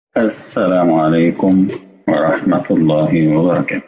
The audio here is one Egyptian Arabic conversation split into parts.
السلام عليكم ورحمة الله وبركاته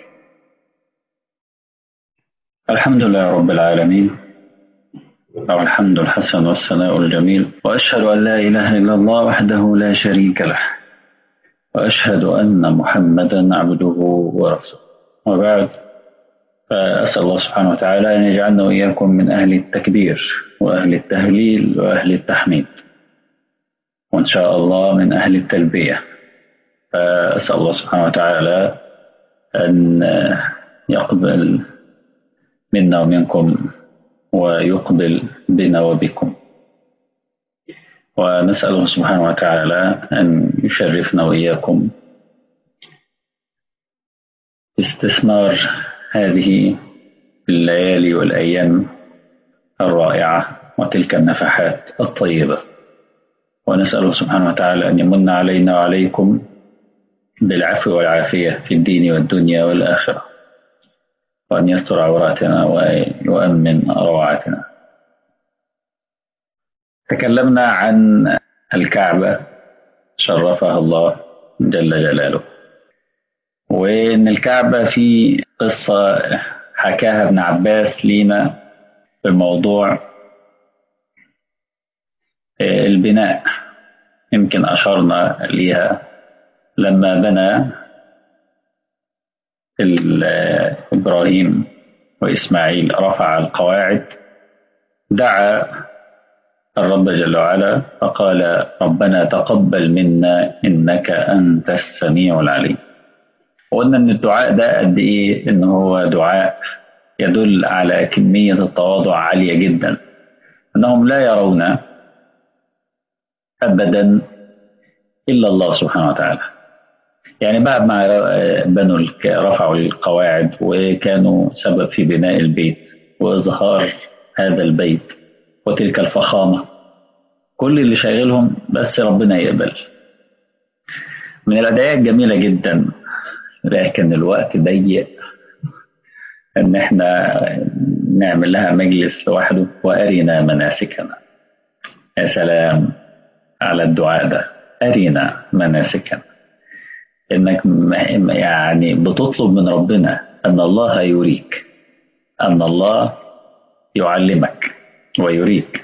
الحمد لله رب العالمين له الحمد الحسن والثناء الجميل وأشهد أن لا إله إلا الله وحده لا شريك له وأشهد أن محمدا عبده ورسوله وبعد فأسأل الله سبحانه وتعالى أن يجعلنا وإياكم من أهل التكبير وأهل التهليل وأهل التحميد وإن شاء الله من أهل التلبية فأسأل الله سبحانه وتعالى أن يقبل منا ومنكم ويقبل بنا وبكم ونسأله سبحانه وتعالى أن يشرفنا وإياكم استثمار هذه الليالي والأيام الرائعة وتلك النفحات الطيبة ونسأله سبحانه وتعالى أن يمن علينا وعليكم بالعفو والعافية في الدين والدنيا والآخرة وأن يستر عوراتنا ويؤمن روعاتنا تكلمنا عن الكعبة شرفها الله جل جلاله وإن الكعبة في قصة حكاها ابن عباس لينا في الموضوع البناء يمكن أشرنا ليها لما بنى إبراهيم وإسماعيل رفع القواعد دعا الرب جل وعلا فقال ربنا تقبل منا إنك أنت السميع العليم وقلنا إن الدعاء ده قد إيه إن هو دعاء يدل على كمية التواضع عالية جدا أنهم لا يرون أبدا إلا الله سبحانه وتعالى يعني بعد ما بنوا رفعوا القواعد وكانوا سبب في بناء البيت وإظهار هذا البيت وتلك الفخامة كل اللي شاغلهم بس ربنا يقبل من الأدعية الجميلة جدا لكن الوقت ضيق ان احنا نعمل لها مجلس لوحده وارنا مناسكنا يا سلام على الدعاء ده ارنا مناسكنا انك يعني بتطلب من ربنا ان الله يريك ان الله يعلمك ويريك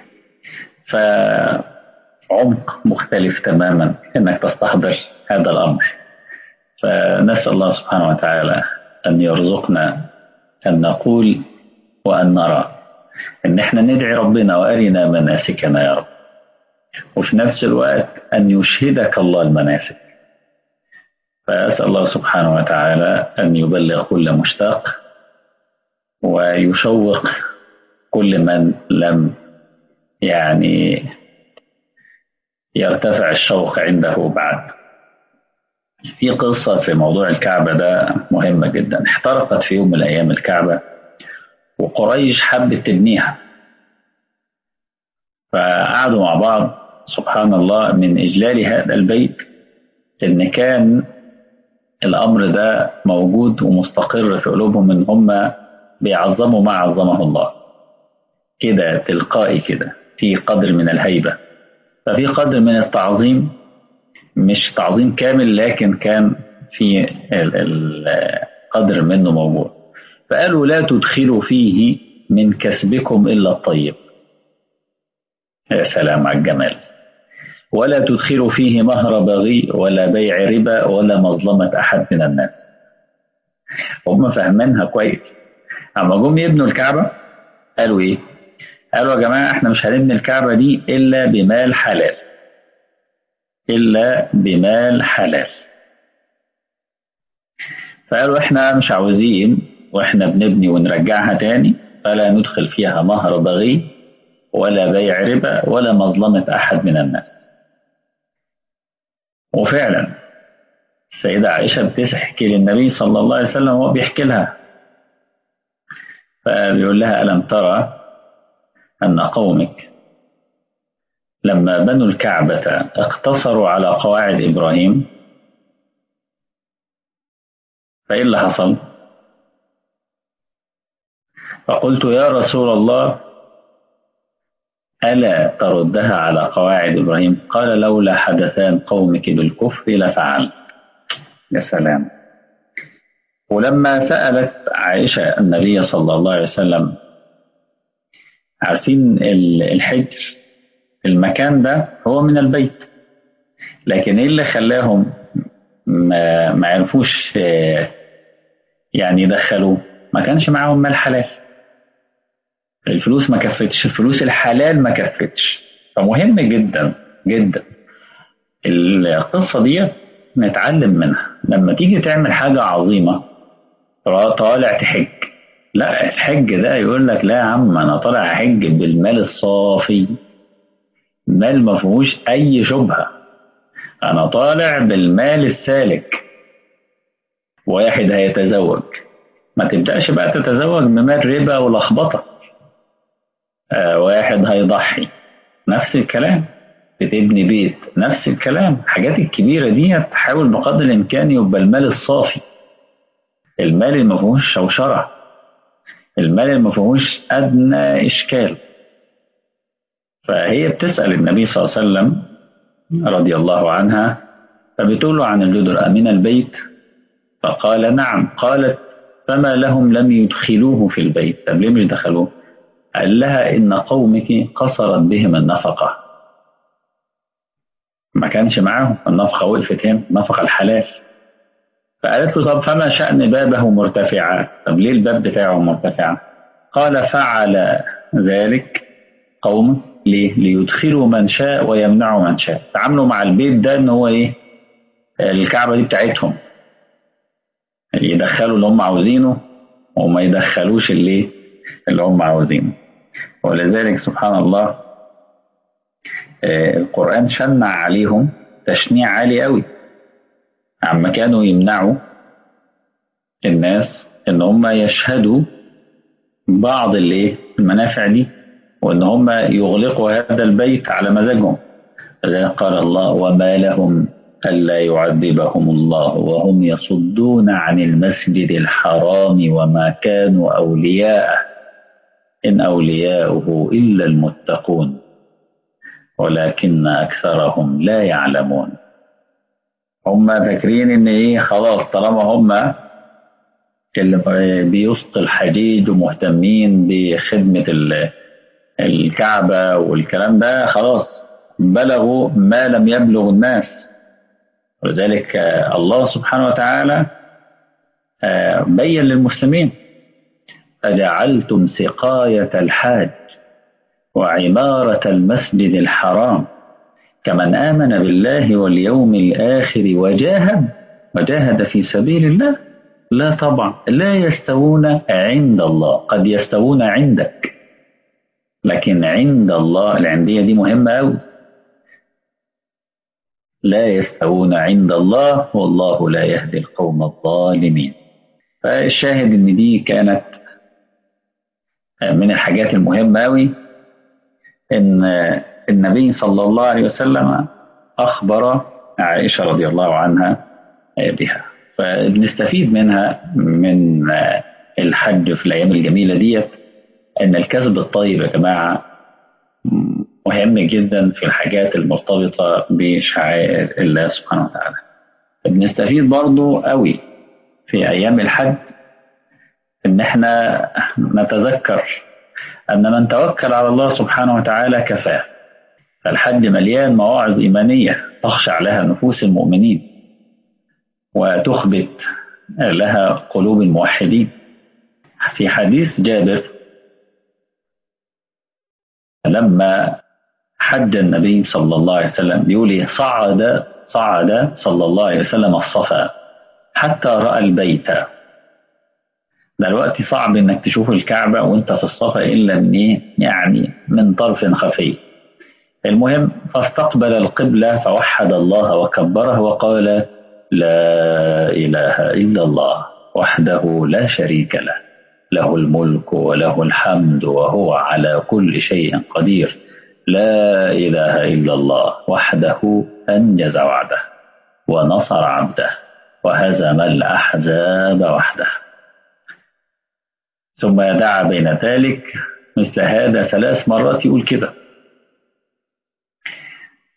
فعمق مختلف تماما انك تستحضر هذا الامر فنسال الله سبحانه وتعالى ان يرزقنا ان نقول وان نرى ان احنا ندعي ربنا وارنا مناسكنا يا رب وفي نفس الوقت ان يشهدك الله المناسك فاسال الله سبحانه وتعالى ان يبلغ كل مشتاق ويشوق كل من لم يعني يرتفع الشوق عنده بعد في قصة في موضوع الكعبة ده مهمة جدا احترقت في يوم من الأيام الكعبة وقريش حبت تبنيها فقعدوا مع بعض سبحان الله من إجلال هذا البيت إن كان الأمر ده موجود ومستقر في قلوبهم إن هم بيعظموا ما عظمه الله كده تلقائي كده في قدر من الهيبة ففي قدر من التعظيم مش تعظيم كامل لكن كان في القدر منه موجود فقالوا لا تدخلوا فيه من كسبكم إلا الطيب يا سلام على الجمال ولا تدخلوا فيه مهر بغي ولا بيع ربا ولا مظلمة أحد من الناس هم فاهمينها كويس أما جم يبنوا الكعبة قالوا إيه؟ قالوا يا جماعة إحنا مش هنبني الكعبة دي إلا بمال حلال إلا بمال حلال فقالوا إحنا مش عاوزين وإحنا بنبني ونرجعها تاني فلا ندخل فيها مهر بغي ولا بيع ربا ولا مظلمة أحد من الناس وفعلا السيدة عائشة بتحكي للنبي صلى الله عليه وسلم وهو بيحكي لها فبيقول لها ألم ترى أن قومك لما بنوا الكعبة اقتصروا على قواعد إبراهيم فإيه اللي حصل؟ فقلت يا رسول الله ألا تردها على قواعد إبراهيم قال لولا حدثان قومك بالكفر لفعلت يا سلام ولما سألت عائشة النبي صلى الله عليه وسلم عارفين الحجر المكان ده هو من البيت لكن ايه اللي خلاهم ما, ما عرفوش يعني يدخلوه ما كانش معاهم مال حلال الفلوس ما كفتش الفلوس الحلال ما كفتش فمهم جدا جدا القصة دي نتعلم منها لما تيجي تعمل حاجة عظيمة طالع تحج لا الحج ده يقول لك لا يا عم انا طالع احج بالمال الصافي مال ما فيهوش اي شبهه انا طالع بالمال السالك واحد هيتزوج ما تبداش بقى تتزوج بمال ربا ولخبطه آه واحد هيضحي نفس الكلام بتبني بيت نفس الكلام الحاجات الكبيرة دي تحاول بقدر الإمكان يبقى المال الصافي المال اللي ما فيهوش شوشرة المال اللي ما فيهوش أدنى إشكال فهي بتسأل النبي صلى الله عليه وسلم رضي الله عنها فبتقول له عن الجدر أمين البيت فقال نعم قالت فما لهم لم يدخلوه في البيت طب ليه مش دخلوه قال لها إن قومك قصرت بهم النفقة ما كانش معاهم النفقة وقفت هنا النفقة الحلال فقالت له طب فما شأن بابه مرتفعا طب ليه الباب بتاعه مرتفع قال فعل ذلك قوم ليه ليدخلوا من شاء ويمنعوا من شاء تعاملوا مع البيت ده ان هو ايه الكعبة دي بتاعتهم يدخلوا اللي هم عاوزينه وما يدخلوش اللي اللي هم عاوزينه ولذلك سبحان الله القرآن شنع عليهم تشنيع عالي قوي عما كانوا يمنعوا الناس ان هم يشهدوا بعض الايه المنافع دي وان هم يغلقوا هذا البيت على مزاجهم لذلك قال الله وما لهم ألا يعذبهم الله وهم يصدون عن المسجد الحرام وما كانوا أولياءه إن أولياؤه إلا المتقون ولكن أكثرهم لا يعلمون هم فاكرين إن إيه خلاص طالما هم اللي بيسقي الحديد ومهتمين بخدمة الكعبة والكلام ده خلاص بلغوا ما لم يبلغ الناس ولذلك الله سبحانه وتعالى بين للمسلمين أجعلتم سقاية الحاج وعمارة المسجد الحرام كمن آمن بالله واليوم الآخر وجاهد وجاهد في سبيل الله لا طبعا لا يستوون عند الله قد يستوون عندك لكن عند الله العندية دي مهمة أوي لا يستوون عند الله والله لا يهدي القوم الظالمين فالشاهد ان دي كانت من الحاجات المهمة أوي ان النبي صلى الله عليه وسلم أخبر عائشة رضي الله عنها بها فبنستفيد منها من الحج في الأيام الجميلة ديت ان الكسب الطيب يا جماعه مهم جدا في الحاجات المرتبطه بشعائر الله سبحانه وتعالى بنستفيد برضو قوي في ايام الحج ان احنا نتذكر ان من توكل على الله سبحانه وتعالى كفاه فالحج مليان مواعظ ايمانيه تخشع لها نفوس المؤمنين وتخبت لها قلوب الموحدين في حديث جابر لما حج النبي صلى الله عليه وسلم بيقول صعد صعد صلى الله عليه وسلم الصفا حتى رأى البيت دلوقتي صعب انك تشوف الكعبة وانت في الصفا الا من ايه يعني من طرف خفي المهم فاستقبل القبلة فوحد الله وكبره وقال لا إله إلا الله وحده لا شريك له له الملك وله الحمد وهو على كل شيء قدير لا إله إلا الله وحده أنجز وعده ونصر عبده وهزم الأحزاب وحده ثم يدعى بين ذلك مثل هذا ثلاث مرات يقول كده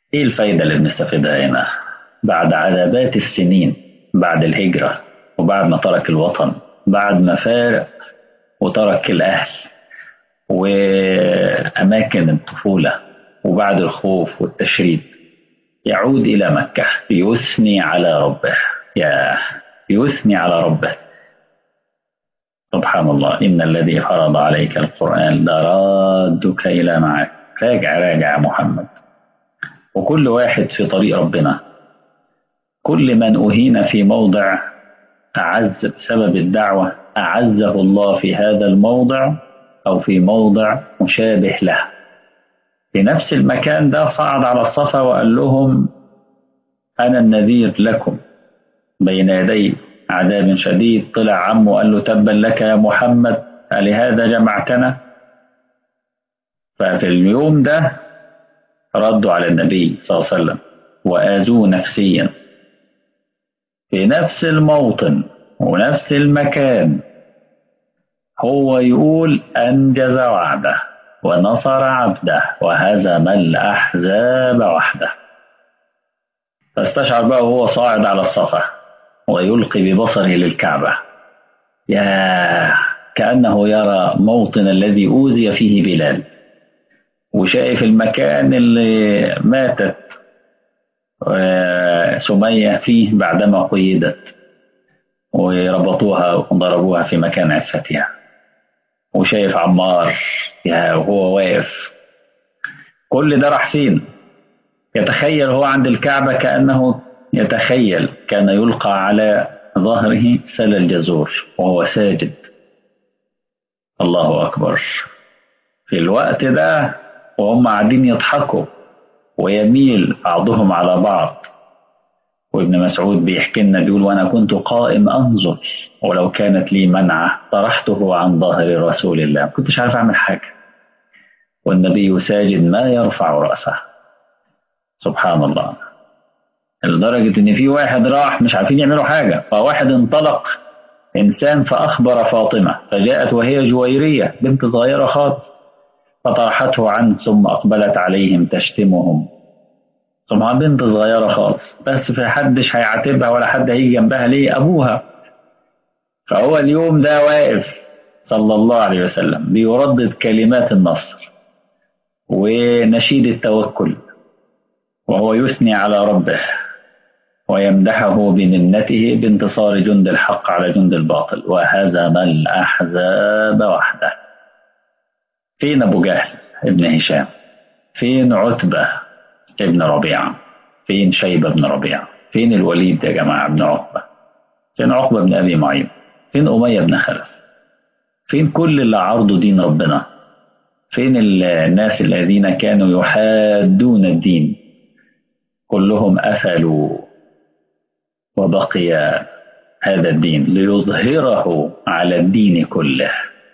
ايه الفايدة اللي بنستفيدها هنا بعد عذابات السنين بعد الهجرة وبعد ما ترك الوطن بعد ما فارق وترك الأهل وأماكن الطفولة وبعد الخوف والتشريد يعود إلى مكة يثني على ربه يا يثني على ربه سبحان الله إن الذي فرض عليك القرآن لرادك إلى معك راجع راجع يا محمد وكل واحد في طريق ربنا كل من أهين في موضع أعز بسبب الدعوة أعزه الله في هذا الموضع أو في موضع مشابه له في نفس المكان ده صعد على الصفا وقال لهم أنا النذير لكم بين يدي عذاب شديد طلع عمه قال له تبا لك يا محمد ألهذا جمعتنا ففي اليوم ده ردوا على النبي صلى الله عليه وسلم وآذوه نفسيا في نفس الموطن ونفس المكان هو يقول أنجز وعده ونصر عبده وهزم الأحزاب وحده فاستشعر بقى وهو صاعد على الصفا ويلقي ببصره للكعبة يا كأنه يرى موطن الذي أوذي فيه بلال وشايف المكان اللي ماتت سمية فيه بعدما قيدت وربطوها وضربوها في مكان عفتها وشايف عمار يا وهو واقف كل ده راح فين يتخيل هو عند الكعبة كأنه يتخيل كان يلقى على ظهره سل الجزور وهو ساجد الله أكبر في الوقت ده وهم قاعدين يضحكوا ويميل بعضهم على بعض وابن مسعود بيحكي لنا بيقول وانا كنت قائم انظر ولو كانت لي منعه طرحته عن ظهر رسول الله ما كنتش عارف اعمل حاجه والنبي ساجد ما يرفع راسه سبحان الله لدرجه ان في واحد راح مش عارفين يعملوا حاجه فواحد انطلق انسان فاخبر فاطمه فجاءت وهي جويريه بنت صغيره خالص فطرحته عنه ثم أقبلت عليهم تشتمهم طبعا بنت صغيرة خالص بس في حدش هيعاتبها ولا حد هيجي جنبها ليه أبوها فهو اليوم ده واقف صلى الله عليه وسلم بيردد كلمات النصر ونشيد التوكل وهو يثني على ربه ويمدحه بمنته بانتصار جند الحق على جند الباطل وهزم الأحزاب وحده فين أبو جهل ابن هشام فين عتبة ابن ربيعة فين شيبة بن ربيعة فين الوليد يا جماعة ابن عقبة فين عقبة بن أبي معيط فين أمية بن خلف فين كل اللي عرضوا دين ربنا فين الناس الذين كانوا يحادون الدين كلهم أفلوا وبقي هذا الدين ليظهره على الدين كله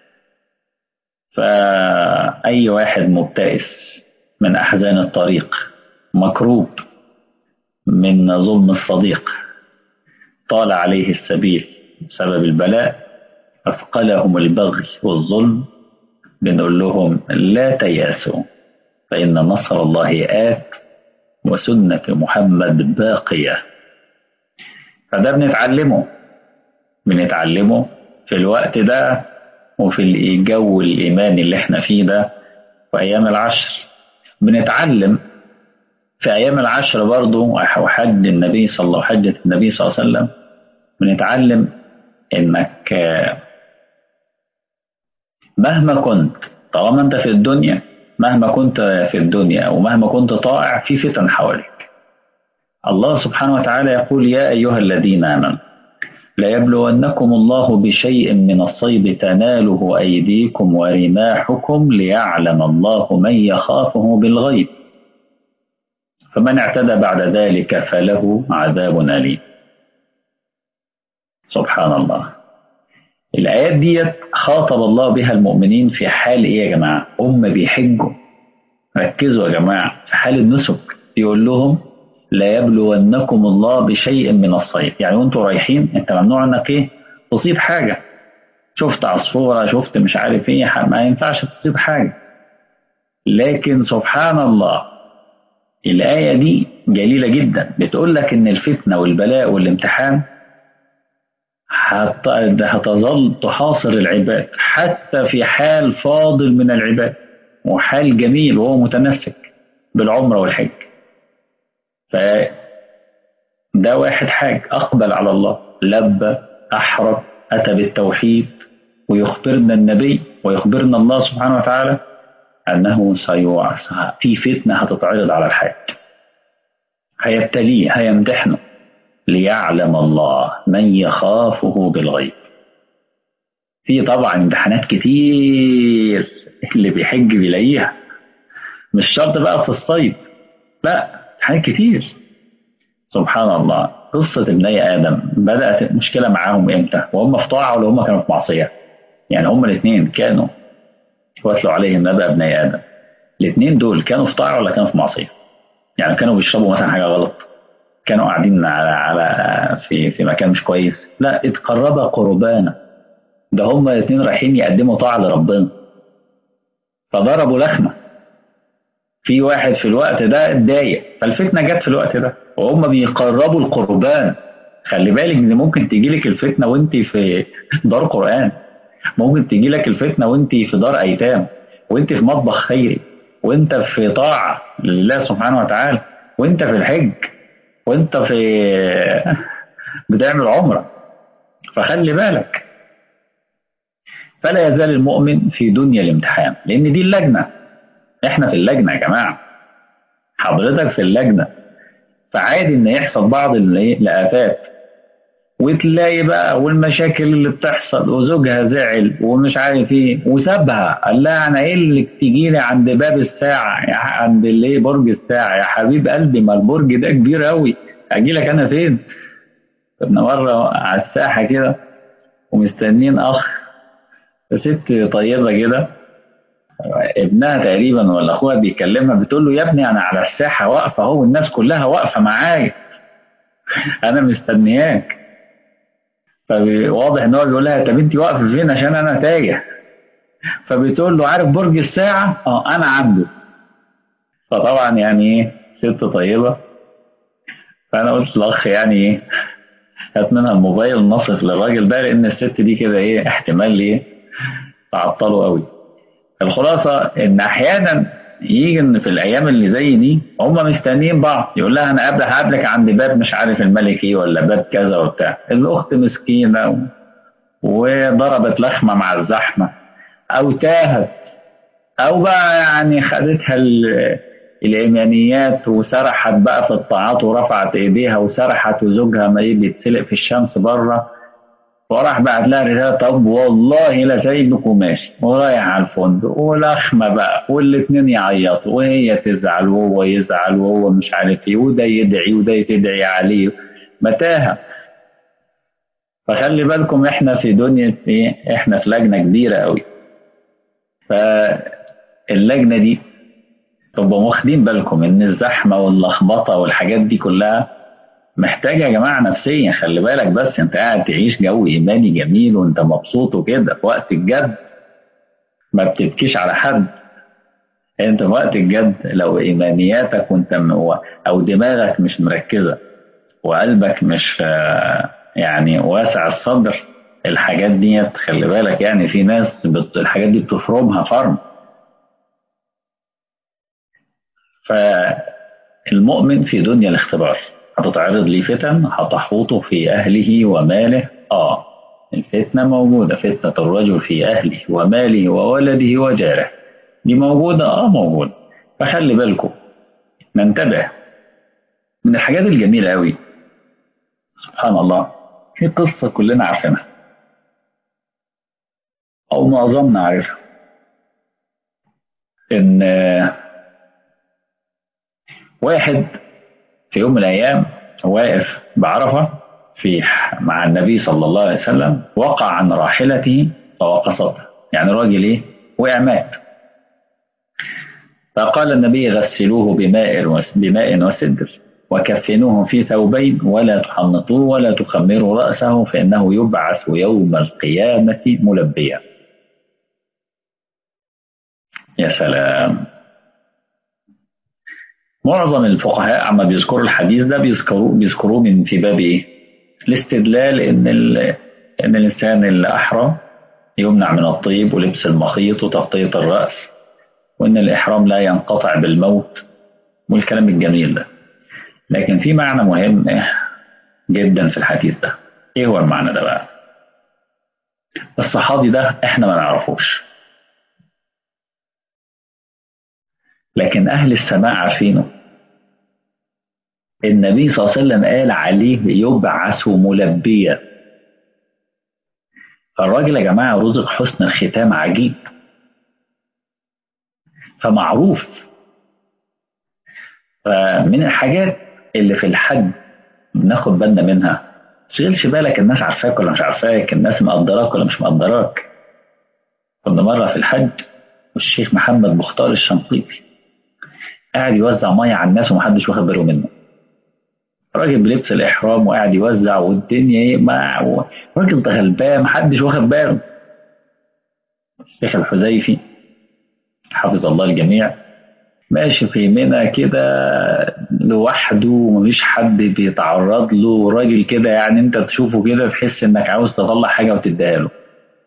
فأي واحد مبتئس من أحزان الطريق مكروب من ظلم الصديق طال عليه السبيل بسبب البلاء أثقلهم البغي والظلم بنقول لهم لا تيأسوا فإن نصر الله آت وسنة محمد باقية فده بنتعلمه بنتعلمه في الوقت ده وفي الجو الإيماني اللي احنا فيه ده في أيام العشر بنتعلم في أيام العشر برضه وحج النبي صلى الله حجة النبي صلى الله عليه وسلم بنتعلم إنك مهما كنت طالما أنت في الدنيا مهما كنت في الدنيا ومهما كنت طائع في فتن حواليك الله سبحانه وتعالى يقول يا أيها الذين آمنوا ليبلونكم الله بشيء من الصيد تناله أيديكم ورماحكم ليعلم الله من يخافه بالغيب فمن اعتدى بعد ذلك فله عذاب أليم سبحان الله الآيات ديت خاطب الله بها المؤمنين في حال إيه يا جماعة؟ هم بيحجوا ركزوا يا جماعة في حال النسك يقول لهم لا يبلونكم الله بشيء من الصيد يعني وانتوا رايحين انت ممنوع انك ايه تصيد حاجة شفت عصفورة شفت مش عارف ايه ما ينفعش تصيد حاجة لكن سبحان الله الآية دي جليلة جدا بتقول لك إن الفتنة والبلاء والامتحان هتظل تحاصر العباد حتى في حال فاضل من العباد وحال جميل وهو متمسك بالعمرة والحج ف ده واحد حاج أقبل على الله لبى أحرب أتى بالتوحيد ويخبرنا النبي ويخبرنا الله سبحانه وتعالى أنه سيوعى في فتنة هتتعرض على الحاج هيبتليه هيمتحنه ليعلم الله من يخافه بالغيب في طبعا امتحانات كتير اللي بيحج بيلاقيها مش شرط بقى في الصيد لا امتحانات كتير سبحان الله قصة ابني آدم بدأت المشكلة معاهم إمتى وهم في طاعة ولا هم كانوا في معصية يعني هم الاثنين كانوا واتلوا عليهم نبأ ابني آدم الاثنين دول كانوا في طاعة ولا كانوا في معصية يعني كانوا بيشربوا مثلا حاجة غلط كانوا قاعدين على على في في مكان مش كويس لا اتقربا قربانا ده هم الاثنين رايحين يقدموا طاعة لربنا فضربوا لخمة في واحد في الوقت ده اتضايق فالفتنة جت في الوقت ده وهم بيقربوا القربان خلي بالك ان ممكن تيجي لك الفتنة وانت في دار قرآن ممكن تيجي لك الفتنة وانت في دار ايتام وانت في مطبخ خيري وانت في طاعة لله سبحانه وتعالى وانت في الحج وانت في بتعمل عمرة فخلي بالك فلا يزال المؤمن في دنيا الامتحان لان دي اللجنة احنا في اللجنة يا جماعة حضرتك في اللجنة فعادي ان يحصل بعض الافات وتلاقي بقى والمشاكل اللي بتحصل وزوجها زعل ومش عارف ايه وسابها قال لها انا ايه اللي تيجي لي عند باب الساعه عند اللي برج الساعه يا حبيب قلبي ما البرج ده كبير قوي اجي لك انا فين كنا مره على الساحه كده ومستنين اخ ست طيبه كده ابنها تقريبا ولا اخوها بيكلمها بتقول له يا ابني انا على الساحه واقفه اهو الناس كلها واقفه معايا انا مستنياك فواضح ان هو بيقول لها طب انت واقفه فين عشان انا تايه فبتقول له عارف برج الساعه اه انا عنده فطبعا يعني ايه ست طيبه فانا قلت للاخ يعني ايه هات منها الموبايل نصف للراجل ده لان الست دي كده ايه احتمال ايه تعطله قوي الخلاصة إن أحيانا يجي إن في الأيام اللي زي دي هم مستنيين بعض يقول لها أنا قبل هقابلك عند باب مش عارف الملك إيه ولا باب كذا وبتاع الأخت مسكينة و... وضربت لخمة مع الزحمة أو تاهت أو بقى يعني خدتها ال... الإيمانيات وسرحت بقى في الطاعات ورفعت إيديها وسرحت وزوجها ما بيتسلق في الشمس بره وراح بعت لها رسالة طب والله لا سايبك وماشي ورايح على الفندق ولخمة بقى والاتنين يعيطوا وهي تزعل وهو يزعل وهو مش عارف ايه وده يدعي وده تدعي عليه متاهة فخلي بالكم احنا في دنيا ايه احنا في لجنة كبيرة قوي فاللجنة دي تبقوا واخدين بالكم ان الزحمة واللخبطة والحاجات دي كلها محتاجة يا جماعة نفسيا خلي بالك بس انت قاعد تعيش جو ايماني جميل وانت مبسوط وكده في وقت الجد ما بتبكيش على حد انت في وقت الجد لو ايمانياتك وانت او دماغك مش مركزة وقلبك مش يعني واسع الصدر الحاجات دي خلي بالك يعني في ناس بت... الحاجات دي بتفرمها فرم فالمؤمن في دنيا الاختبار هتتعرض لي فتن هتحوطه في أهله وماله آه الفتنة موجودة فتنة الرجل في أهله وماله وولده وجاره دي موجودة آه موجودة فخلي بالكم ننتبه من الحاجات الجميلة أوي سبحان الله في قصة كلنا عارفينها أو معظمنا عارفها إن واحد في يوم من الأيام واقف بعرفة في مع النبي صلى الله عليه وسلم وقع عن راحلته فوقصته يعني الراجل إيه وقع مات فقال النبي غسلوه بماء بماء وسدر وكفنوه في ثوبين ولا تحنطوه ولا تخمروا رأسه فإنه يبعث يوم القيامة ملبيا يا سلام معظم الفقهاء عما بيذكروا الحديث ده بيذكروه بيذكروه من في باب ايه؟ الاستدلال ان ان الانسان اللي احرم يمنع من الطيب ولبس المخيط وتغطيه الراس وان الاحرام لا ينقطع بالموت والكلام الجميل ده لكن في معنى مهم جدا في الحديث ده ايه هو المعنى ده بقى الصحابي ده احنا ما نعرفوش لكن اهل السماء عارفينه النبي صلى الله عليه وسلم قال عليه يبعث ملبيا فالراجل يا جماعه رزق حسن الختام عجيب فمعروف فمن الحاجات اللي في الحج بناخد بالنا منها تشغلش بالك الناس عارفاك ولا مش عارفاك الناس مقدراك ولا مش مقدراك كنا مرة في الحج والشيخ محمد مختار الشنقيطي قاعد يوزع مية على الناس ومحدش واخد باله منه راجل بلبس الإحرام وقاعد يوزع والدنيا ايه ما راجل ده غلبان محدش واخد باله الشيخ الحذيفي حفظ الله الجميع ماشي في منى كده لوحده ومفيش حد بيتعرض له راجل كده يعني انت تشوفه كده تحس انك عاوز تطلع حاجه وتديها له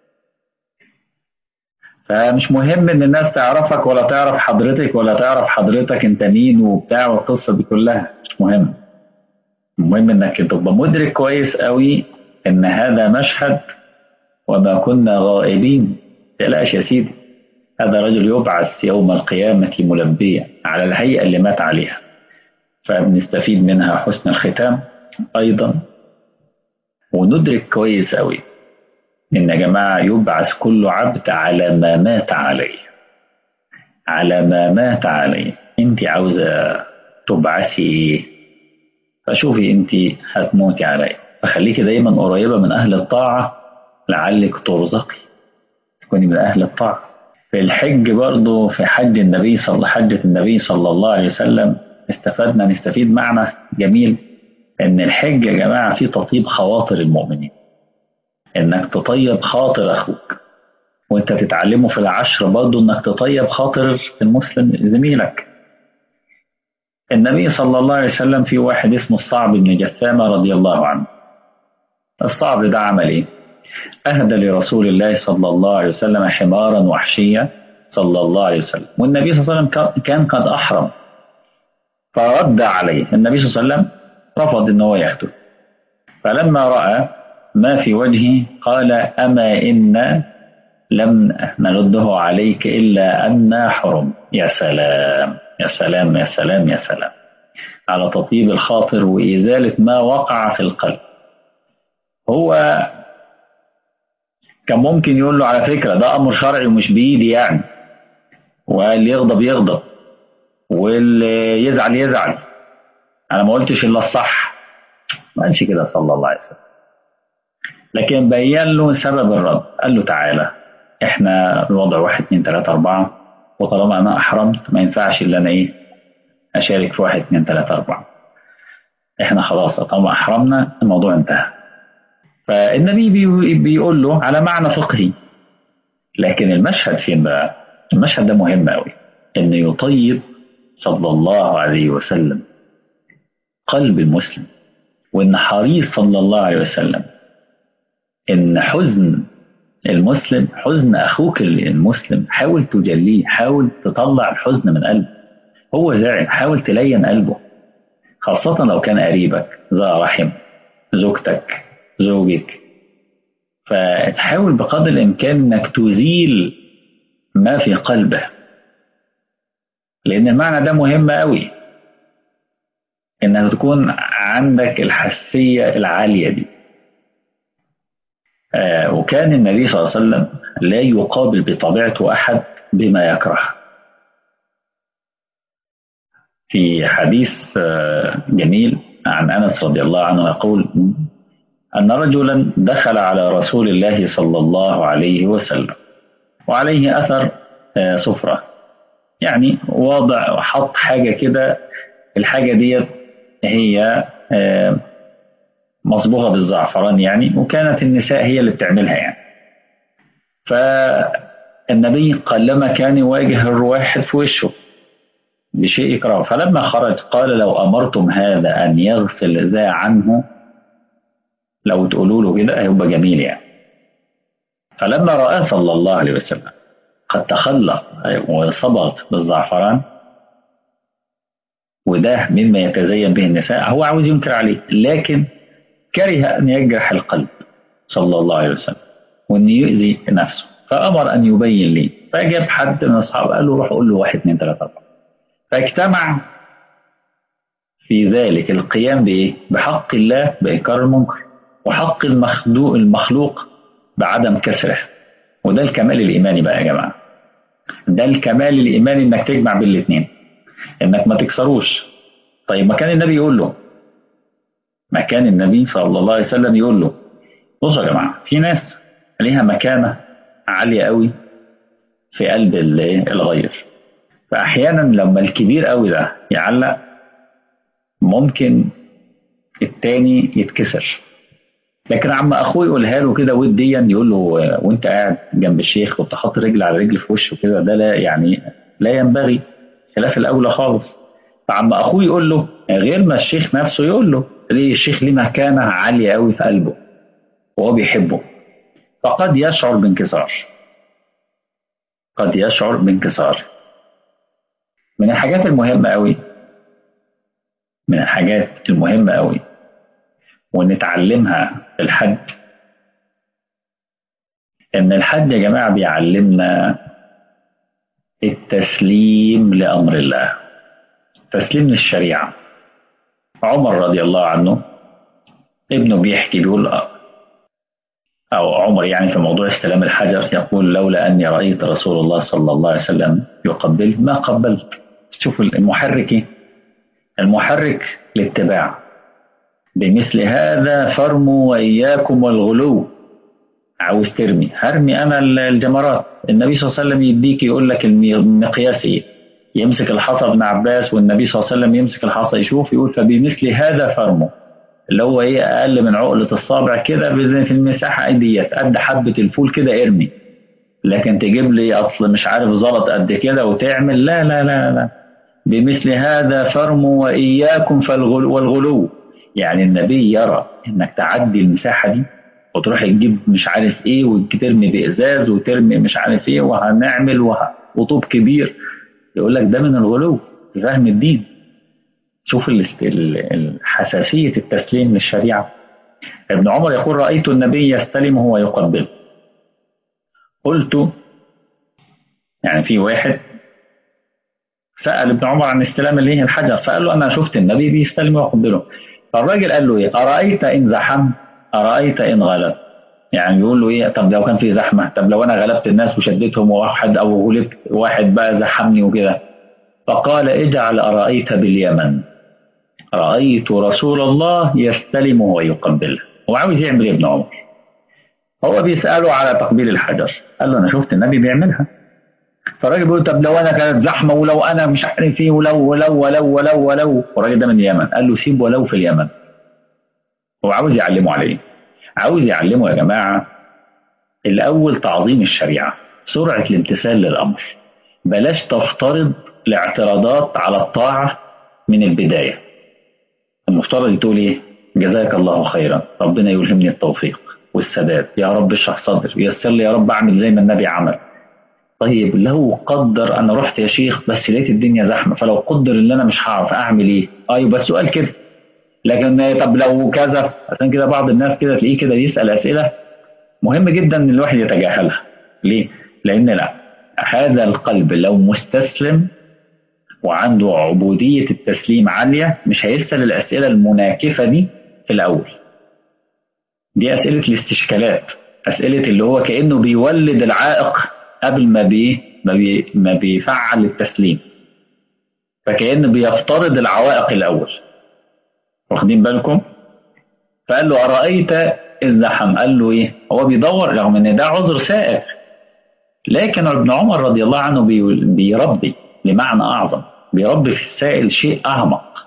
فمش مهم ان الناس تعرفك ولا تعرف حضرتك ولا تعرف حضرتك انت مين وبتاع والقصه دي كلها مش مهم المهم انك تبقى مدرك كويس قوي ان هذا مشهد وما كنا غائبين تقلقش يا سيدي هذا رجل يبعث يوم القيامة ملبيا على الهيئة اللي مات عليها فبنستفيد منها حسن الختام أيضا وندرك كويس أوي إن يا جماعة يبعث كل عبد على ما مات عليه على ما مات عليه أنت عاوزة تبعثي إيه فشوفي أنت هتموتي عليه فخليكي دايما قريبة من أهل الطاعة لعلك ترزقي تكوني من أهل الطاعة في الحج برضه في حج النبي صلى حجة النبي صلى الله عليه وسلم استفدنا نستفيد معنى جميل ان الحج يا جماعة فيه تطيب خواطر المؤمنين انك تطيب خاطر اخوك وانت تتعلمه في العشر برضه انك تطيب خاطر المسلم زميلك النبي صلى الله عليه وسلم في واحد اسمه الصعب بن جثامة رضي الله عنه الصعب ده عمل ايه أهدى لرسول الله صلى الله عليه وسلم حمارا وحشيا صلى الله عليه وسلم والنبي صلى الله عليه وسلم كان قد أحرم فرد عليه النبي صلى الله عليه وسلم رفض أن هو يأخذه فلما رأى ما في وجهه قال أما إن لم نرده عليك إلا أن حرم يا سلام يا سلام يا سلام يا سلام على تطيب الخاطر وإزالة ما وقع في القلب هو كان ممكن يقول له على فكرة ده أمر شرعي ومش بإيدي يعني واللي يغضب يغضب واللي يزعل يزعل أنا ما قلتش إلا الصح ما قالش كده صلى الله عليه وسلم لكن بين له سبب الرد قال له تعالى احنا الوضع واحد اتنين تلاتة أربعة وطالما أنا أحرمت ما ينفعش إلا أنا إيه أشارك في واحد اتنين تلاتة أربعة احنا خلاص طالما أحرمنا الموضوع انتهى فالنبي بيقول له على معنى فقهي لكن المشهد فين بقى؟ المشهد ده مهم قوي انه يطيب صلى الله عليه وسلم قلب المسلم وان حريص صلى الله عليه وسلم ان حزن المسلم حزن اخوك المسلم حاول تجليه حاول تطلع الحزن من قلبه هو زعل حاول تلين قلبه خاصة لو كان قريبك ذا رحم زوجتك زوجك فتحاول بقدر الإمكان إنك تزيل ما في قلبه لأن المعنى ده مهم قوي إنك تكون عندك الحساسية العالية دي آه وكان النبي صلى الله عليه وسلم لا يقابل بطبيعته أحد بما يكره في حديث آه جميل عن أنس رضي الله عنه يقول أن رجلا دخل على رسول الله صلى الله عليه وسلم وعليه أثر سفرة يعني واضع وحط حاجة كده الحاجة ديت هي مصبوغة بالزعفران يعني وكانت النساء هي اللي بتعملها يعني فالنبي قلما كان يواجه الواحد في وشه بشيء يكرهه فلما خرج قال لو أمرتم هذا أن يغسل ذا عنه لو تقولوا له كده هيبقى جميل يعني فلما رأى صلى الله عليه وسلم قد تخلق وصبغ بالزعفران وده مما يتزين به النساء هو عاوز ينكر عليه لكن كره أن يجرح القلب صلى الله عليه وسلم وأن يؤذي نفسه فأمر أن يبين لي فجاب حد من أصحابه قال له روح قول له واحد اثنين ثلاثة أربعة فاجتمع في ذلك القيام بإيه؟ بحق الله بإنكار المنكر وحق المخلوق المخلوق بعدم كسره وده الكمال الإيماني بقى يا جماعة ده الكمال الإيماني إنك تجمع بين الاثنين إنك ما تكسروش طيب ما كان النبي يقول له ما كان النبي صلى الله عليه وسلم يقول له بصوا يا جماعة في ناس ليها مكانة عالية قوي في قلب الغير فأحيانا لما الكبير قوي ده يعلق ممكن التاني يتكسر لكن عم اخوه يقولها له كده وديا يقول له وانت قاعد جنب الشيخ وبتحط رجل على رجل في وشه كده ده لا يعني لا ينبغي خلاف الاولى خالص فعم اخوه يقول له غير ما الشيخ نفسه يقول له ليه الشيخ ليه مكانه عاليه قوي في قلبه وهو بيحبه فقد يشعر بانكسار قد يشعر بانكسار من الحاجات المهمة قوي من الحاجات المهمة قوي ونتعلمها في الحج ان الحج يا جماعة بيعلمنا التسليم لأمر الله تسليم للشريعة عمر رضي الله عنه ابنه بيحكي بيقول أو عمر يعني في موضوع استلام الحجر يقول لولا أني رأيت رسول الله صلى الله عليه وسلم يقبل ما قبلت شوف المحرك ايه المحرك الاتباع بمثل هذا فرموا وإياكم والغلو عاوز ترمي هرمي أنا الجمرات النبي صلى الله عليه وسلم يديك يقول لك المقياس إيه يمسك الحصى ابن عباس والنبي صلى الله عليه وسلم يمسك الحصى يشوف يقول فبمثل هذا فرموا اللي هو ايه اقل من عقلة الصابع كده في المساحة ديت قد حبة الفول كده ارمي لكن تجيب لي اصل مش عارف زلط قد كده وتعمل لا لا لا لا بمثل هذا فرموا واياكم فالغلو والغلو يعني النبي يرى انك تعدي المساحة دي وتروح تجيب مش عارف ايه وترمي بازاز وترمي مش عارف ايه وهنعمل وه... وطوب كبير يقول لك ده من الغلو في فهم الدين شوف حساسية التسليم للشريعة ابن عمر يقول رأيت النبي يستلمه ويقبله قلت يعني في واحد سأل ابن عمر عن استلام اللي هي الحجر فقال له أنا شفت النبي بيستلم ويقبله فالراجل قال له إيه أرأيت إن زحم أرأيت إن غلب يعني بيقول له إيه طب لو كان في زحمة طب لو أنا غلبت الناس وشدتهم واحد أو غلبت واحد بقى زحمني وكده فقال اجعل أرأيت باليمن رأيت رسول الله يستلمه ويقبله هو عاوز يعمل ايه ابن عمر هو بيسأله على تقبيل الحجر قال له أنا شفت النبي بيعملها فالراجل بيقول طب لو أنا كانت زحمة ولو أنا مش عارف إيه ولو ولو ولو ولو ولو والراجل ده من اليمن قال له سيب ولو في اليمن هو عاوز يعلمه على إيه؟ عاوز يعلمه يا جماعة الأول تعظيم الشريعة سرعة الامتثال للأمر بلاش تفترض الاعتراضات على الطاعة من البداية المفترض تقول ايه جزاك الله خيرا ربنا يلهمني التوفيق والسداد يا رب اشرح صدري ويسر لي يا رب اعمل زي ما النبي عمل طيب لو قدر انا رحت يا شيخ بس لقيت الدنيا زحمه فلو قدر ان انا مش هعرف اعمل ايه ايوه بس سؤال كده لكن طب لو كذا عشان كده بعض الناس كده تلاقيه كده يسال اسئله مهم جدا ان الواحد يتجاهلها ليه لان لا هذا القلب لو مستسلم وعنده عبودية التسليم عالية مش هيسأل الأسئلة المناكفة دي في الأول دي أسئلة الاستشكالات أسئلة اللي هو كأنه بيولد العائق قبل ما بي ما, بي ما بيفعل التسليم فكأنه بيفترض العوائق الأول واخدين بالكم فقال له أرأيت الزحم قال له إيه هو بيدور رغم إن ده عذر سائر لكن ابن عمر رضي الله عنه بيربي لمعنى أعظم بيربي في السائل شيء أعمق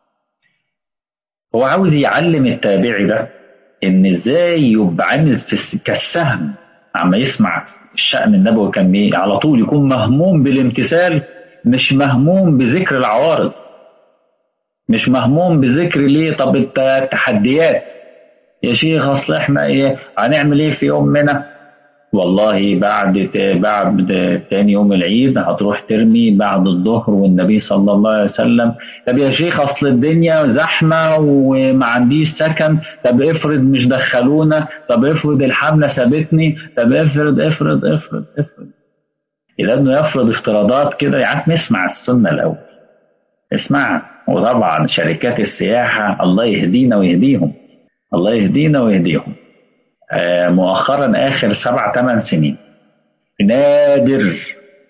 هو عاوز يعلم التابعي ده إن إزاي يبقى عامل كالسهم عما يسمع الشأن النبوي كان إيه على طول يكون مهموم بالامتثال مش مهموم بذكر العوارض مش مهموم بذكر ليه طب التحديات يا شيخ اصل احنا ايه هنعمل ايه في يومنا والله بعد بعد تاني يوم العيد هتروح ترمي بعد الظهر والنبي صلى الله عليه وسلم طب يا شيخ اصل الدنيا زحمه وما عنديش سكن طب افرض مش دخلونا طب افرض الحمله سابتني طب افرض افرض افرض افرض اذا انه يفرض افتراضات كده يا عم اسمع السنه الاول اسمعها وطبعا شركات السياحه الله يهدينا ويهديهم الله يهدينا ويهديهم آه مؤخرا اخر سبع ثمان سنين نادر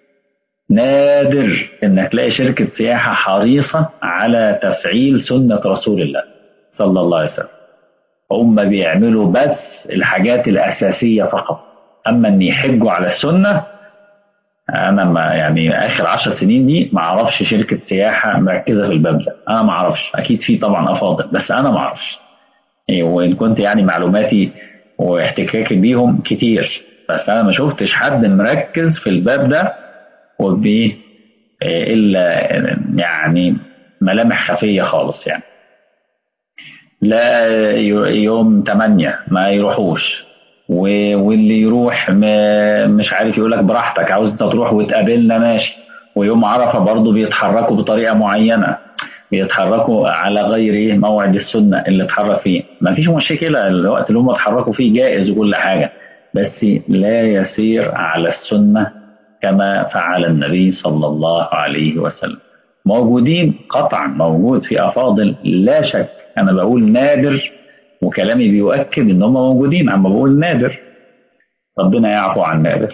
نادر انك تلاقي شركه سياحه حريصه على تفعيل سنه رسول الله صلى الله عليه وسلم هم بيعملوا بس الحاجات الاساسيه فقط اما ان يحجوا على السنه انا ما يعني اخر عشر سنين دي ما اعرفش شركه سياحه مركزه في الباب ده انا ما اعرفش اكيد في طبعا افاضل بس انا ما اعرفش وان كنت يعني معلوماتي واحتكاكي بيهم كتير بس انا ما شفتش حد مركز في الباب ده وبيه الا يعني ملامح خفيه خالص يعني لا يوم 8 ما يروحوش واللي يروح مش عارف يقول لك براحتك عاوز انت تروح وتقابلنا ماشي ويوم عرفه برضه بيتحركوا بطريقه معينه بيتحركوا على غير موعد السنه اللي اتحرك فيه ما فيش مشكله الوقت اللي هم اتحركوا فيه جائز وكل حاجه بس لا يسير على السنه كما فعل النبي صلى الله عليه وسلم موجودين قطعا موجود في افاضل لا شك انا بقول نادر وكلامي بيؤكد ان هم موجودين اما بقول نادر ربنا يعفو عن نادر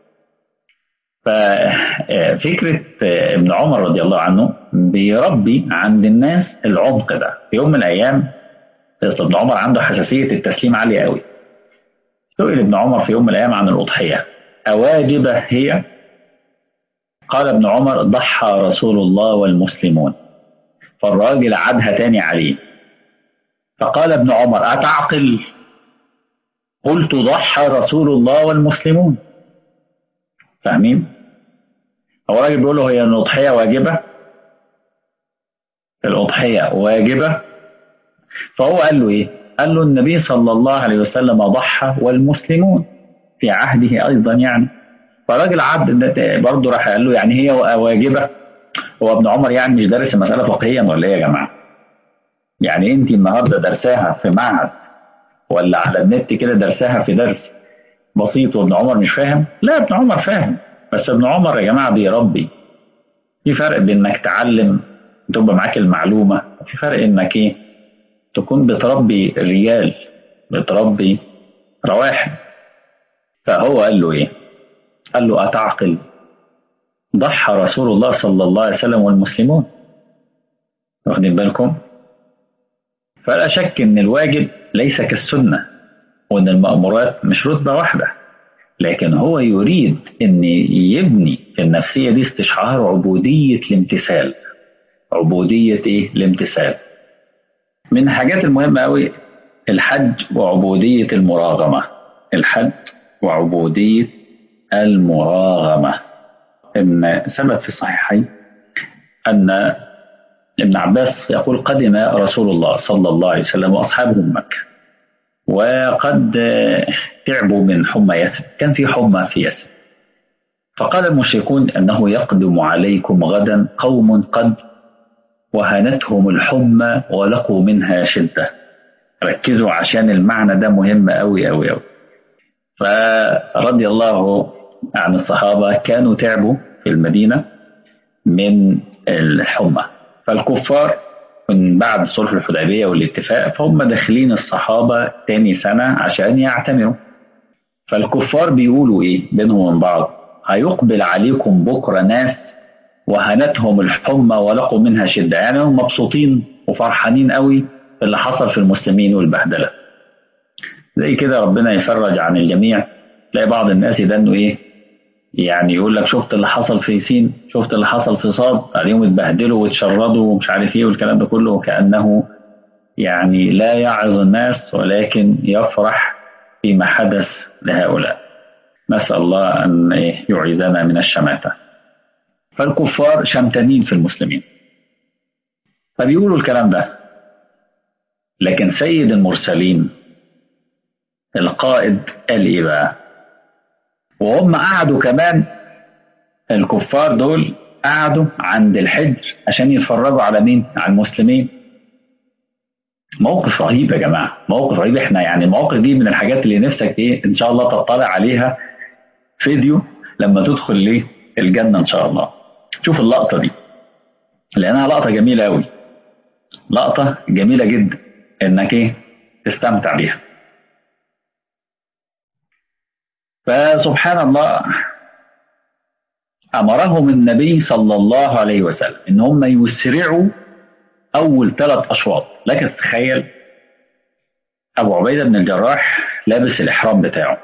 ففكرة ابن عمر رضي الله عنه بيربي عند الناس العمق ده في يوم من الأيام ابن عمر عنده حساسية التسليم عالية قوي سئل ابن عمر في يوم من الأيام عن الأضحية أواجبة هي قال ابن عمر ضحى رسول الله والمسلمون فالراجل عادها تاني عليه فقال ابن عمر أتعقل قلت ضحى رسول الله والمسلمون فاهمين هو راجل بيقول له هي الأضحية واجبة الأضحية واجبة فهو قال له إيه قال له النبي صلى الله عليه وسلم ضحى والمسلمون في عهده أيضا يعني فالراجل عبد برضه راح قال له يعني هي واجبة هو ابن عمر يعني مش دارس المسألة فقهيا ولا إيه يا جماعة يعني أنت النهاردة درساها في معهد ولا على النت كده درساها في درس بسيط وابن عمر مش فاهم لا ابن عمر فاهم بس ابن عمر يا جماعة بيربي في فرق بين انك تعلم تبقى معاك المعلومة وفي فرق انك ايه تكون بتربي رجال بتربي رواحل فهو قال له ايه قال له أتعقل ضحى رسول الله صلى الله عليه وسلم والمسلمون واخدين بالكم فلا شك ان الواجب ليس كالسنه وان المأمورات مش رتبه واحده لكن هو يريد ان يبني في النفسيه دي استشعار عبوديه الامتثال عبوديه ايه الامتثال من الحاجات المهمه قوي الحج وعبوديه المراغمه الحج وعبوديه المراغمه ان ثبت في الصحيحين ان ابن عباس يقول قدم رسول الله صلى الله عليه وسلم واصحابه من مكه وقد تعبوا من حمى يثرب كان في حمى في يثرب فقال المشركون انه يقدم عليكم غدا قوم قد وهنتهم الحمى ولقوا منها شده ركزوا عشان المعنى ده مهم قوي قوي قوي فرضي الله عن الصحابه كانوا تعبوا في المدينه من الحمى فالكفار من بعد صلح الحديبية والاتفاق فهم داخلين الصحابة تاني سنة عشان يعتمروا فالكفار بيقولوا ايه بينهم وبين بعض هيقبل عليكم بكرة ناس وهنتهم الحمى ولقوا منها شدة يعني هم مبسوطين وفرحانين قوي باللي حصل في المسلمين والبهدلة زي كده ربنا يفرج عن الجميع تلاقي بعض الناس يدنوا ايه يعني يقول لك شفت اللي حصل في سين شفت اللي حصل في صاد عليهم اتبهدلوا واتشردوا ومش عارف ايه والكلام ده كله كانه يعني لا يعظ الناس ولكن يفرح فيما حدث لهؤلاء نسال الله ان يعيذنا من الشماته فالكفار شمتانين في المسلمين فبيقولوا الكلام ده لكن سيد المرسلين القائد قال ايه بقى وهم قعدوا كمان الكفار دول قعدوا عند الحجر عشان يتفرجوا على مين على المسلمين موقف رهيب يا جماعه موقف رهيب احنا يعني المواقف دي من الحاجات اللي نفسك ايه ان شاء الله تطلع عليها فيديو لما تدخل ليه الجنه ان شاء الله شوف اللقطه دي لانها لقطه جميله قوي لقطه جميله جدا انك ايه تستمتع بيها فسبحان الله امرهم النبي صلى الله عليه وسلم ان هم يسرعوا اول ثلاث اشواط لكن تخيل ابو عبيده بن الجراح لابس الاحرام بتاعه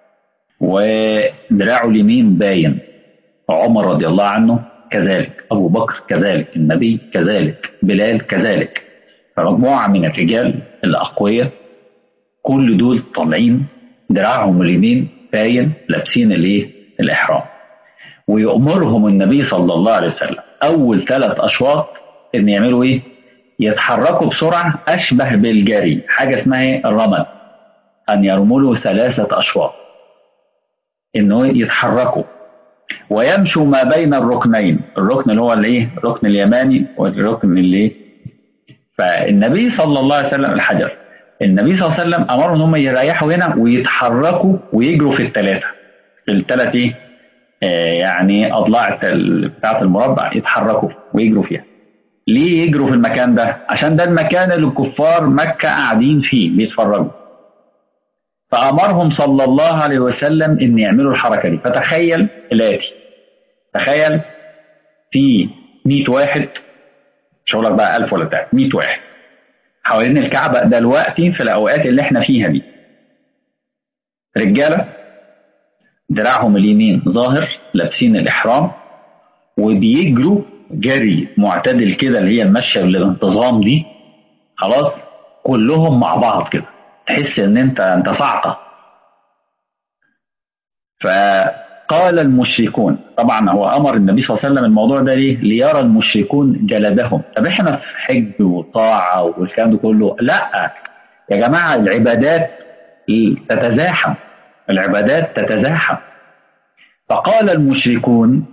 ودراعه اليمين باين عمر رضي الله عنه كذلك ابو بكر كذلك النبي كذلك بلال كذلك فمجموعه من الرجال الاقوياء كل دول طالعين دراعهم اليمين باين لابسين الايه الاحرام ويأمرهم النبي صلى الله عليه وسلم اول ثلاث اشواط ان يعملوا ايه يتحركوا بسرعه اشبه بالجري حاجه اسمها ايه الرمل ان يرملوا ثلاثه اشواط انه يتحركوا ويمشوا ما بين الركنين الركن اللي هو الايه الركن اليماني والركن اللي فالنبي صلى الله عليه وسلم الحجر النبي صلى الله عليه وسلم امرهم ان هم يريحوا هنا ويتحركوا ويجروا في الثلاثه في الثلاث ايه آه يعني اضلاع بتاعه المربع يتحركوا ويجروا فيها ليه يجروا في المكان ده عشان ده المكان اللي الكفار مكه قاعدين فيه بيتفرجوا فامرهم صلى الله عليه وسلم ان يعملوا الحركه دي فتخيل الاتي تخيل في 100 واحد مش هقول لك بقى 1000 ولا بتاع 100 واحد حوالين الكعبه دلوقتي في الاوقات اللي احنا فيها دي رجاله دراعهم اليمين ظاهر لابسين الاحرام وبيجروا جري معتدل كده اللي هي المشيه بالانتظام دي خلاص كلهم مع بعض كده تحس ان انت انت صعقه فقال المشركون طبعا هو امر النبي صلى الله عليه وسلم الموضوع ده ليه؟ ليرى المشركون جلدهم طب احنا في حج وطاعه والكلام ده كله لا يا جماعه العبادات تتزاحم العبادات تتزاحم فقال المشركون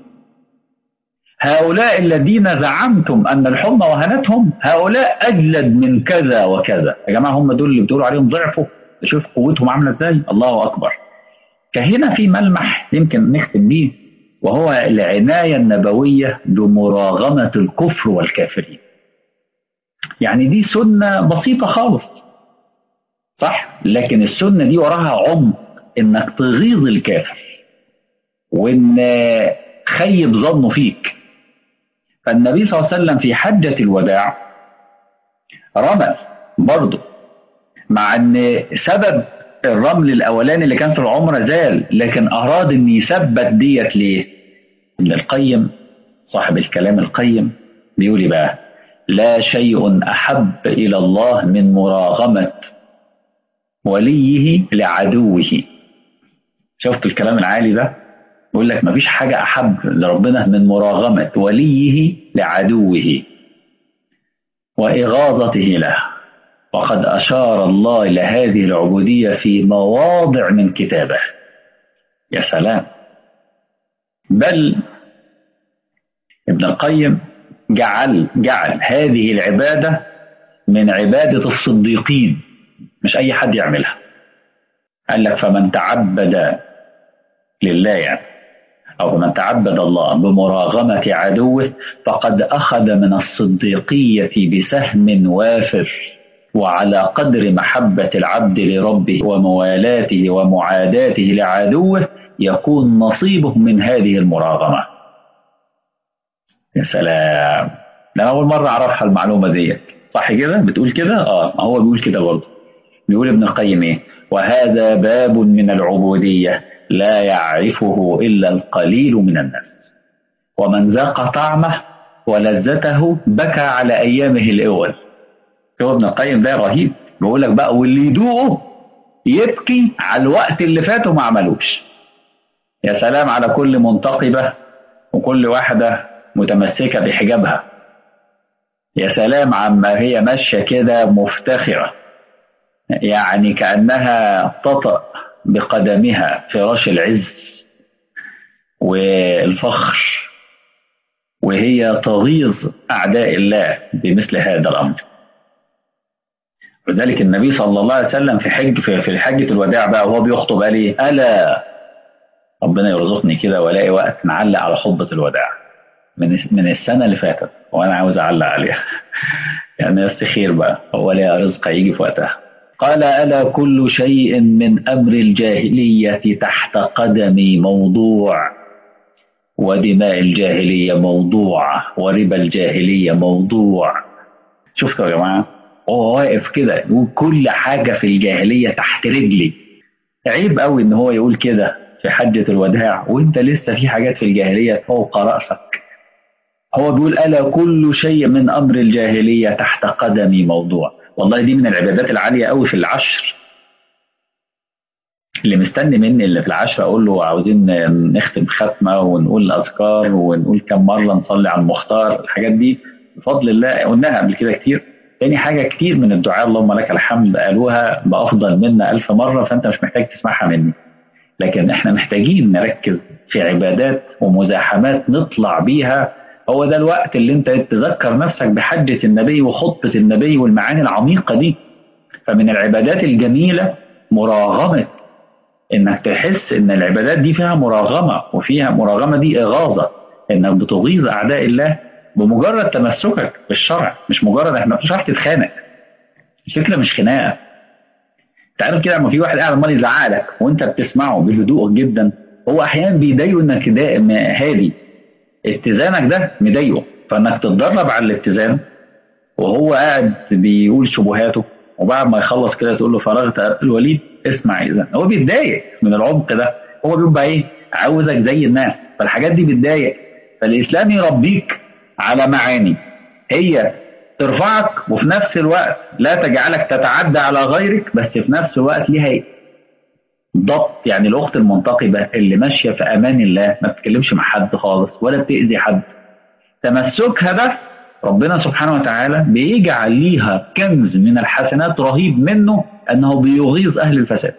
هؤلاء الذين زعمتم ان الحمى وهنتهم هؤلاء اجلد من كذا وكذا يا جماعه هم دول اللي بتقولوا عليهم ضعفوا شوف قوتهم عامله ازاي الله اكبر فهنا في ملمح يمكن نختم بيه وهو العنايه النبويه بمراغمه الكفر والكافرين يعني دي سنه بسيطه خالص صح لكن السنه دي وراها عمق انك تغيظ الكافر وان خيب ظنه فيك فالنبي صلى الله عليه وسلم في حجة الوداع رمل برضه مع ان سبب الرمل الاولاني اللي كان في العمرة زال لكن اراد ان يثبت ديت ليه ابن القيم صاحب الكلام القيم بيقول بقى لا شيء احب الى الله من مراغمة وليه لعدوه شفت الكلام العالي ده يقول لك مفيش حاجة أحب لربنا من مراغمة وليه لعدوه وإغاظته له وقد أشار الله إلى هذه العبودية في مواضع من كتابه يا سلام بل ابن القيم جعل جعل هذه العبادة من عبادة الصديقين مش أي حد يعملها قال لك فمن تعبد لله يعني أو من تعبد الله بمراغمة عدوه فقد أخذ من الصديقية بسهم وافر وعلى قدر محبة العبد لربه وموالاته ومعاداته لعدوه يكون نصيبه من هذه المراغمة يا سلام ده أول مرة أعرفها المعلومة دي صح كده بتقول كده اه هو بيقول كده برضه بيقول ابن القيم ايه وهذا باب من العبودية لا يعرفه إلا القليل من الناس ومن ذاق طعمه ولذته بكى على أيامه الأول هو ابن القيم ده رهيب بيقول لك بقى واللي يدوقه يبكي على الوقت اللي فات وما عملوش يا سلام على كل منتقبة وكل واحدة متمسكة بحجابها يا سلام عما هي ماشية كده مفتخرة يعني كأنها تطأ بقدمها فراش العز والفخر وهي تغيظ أعداء الله بمثل هذا الأمر ولذلك النبي صلى الله عليه وسلم في حج في, في حجة الوداع بقى وهو بيخطب قال ايه؟ ألا ربنا يرزقني كده والاقي وقت نعلق على خطبة الوداع من من السنة اللي فاتت وأنا عاوز أعلق عليها يعني بس خير بقى هو ليها رزق يجي في وقتها قال ألا كل شيء من أمر الجاهلية تحت قدمي موضوع ودماء الجاهلية موضوع وربا الجاهلية موضوع شفتوا يا جماعة هو واقف كده يقول كل حاجة في الجاهلية تحت رجلي عيب قوي ان هو يقول كده في حجة الوداع وانت لسه في حاجات في الجاهلية فوق رأسك هو بيقول ألا كل شيء من أمر الجاهلية تحت قدمي موضوع والله دي من العبادات العالية قوي في العشر اللي مستني مني اللي في العشر أقول له عاوزين نختم ختمة ونقول الأذكار ونقول كم مرة نصلي على المختار الحاجات دي بفضل الله قلناها قبل كده كتير تاني حاجة كتير من الدعاء اللهم لك الحمد قالوها بأفضل منا ألف مرة فأنت مش محتاج تسمعها مني لكن احنا محتاجين نركز في عبادات ومزاحمات نطلع بيها هو ده الوقت اللي انت تذكر نفسك بحجة النبي وخطة النبي والمعاني العميقة دي فمن العبادات الجميلة مراغمة انك تحس ان العبادات دي فيها مراغمة وفيها مراغمة دي اغاظة انك بتغيظ اعداء الله بمجرد تمسكك بالشرع مش مجرد احنا مش راح تتخانق الفكرة مش خناقة انت عارف كده لما في واحد قاعد عمال يزعق لك وانت بتسمعه بهدوء جدا هو احيانا بيضايقه انك دائم هادي اتزانك ده مضايقه فانك تتدرب على الاتزان وهو قاعد بيقول شبهاته وبعد ما يخلص كده تقول له فرغت الوليد اسمع اذا هو بيتضايق من العمق ده هو بيبقى ايه عاوزك زي الناس فالحاجات دي بتضايق فالاسلام يربيك على معاني هي ترفعك وفي نفس الوقت لا تجعلك تتعدى على غيرك بس في نفس الوقت ليها ضبط يعني الاخت المنتقبه اللي ماشيه في امان الله ما بتتكلمش مع حد خالص ولا بتاذي حد تمسكها ده ربنا سبحانه وتعالى بيجعل ليها كنز من الحسنات رهيب منه انه بيغيظ اهل الفساد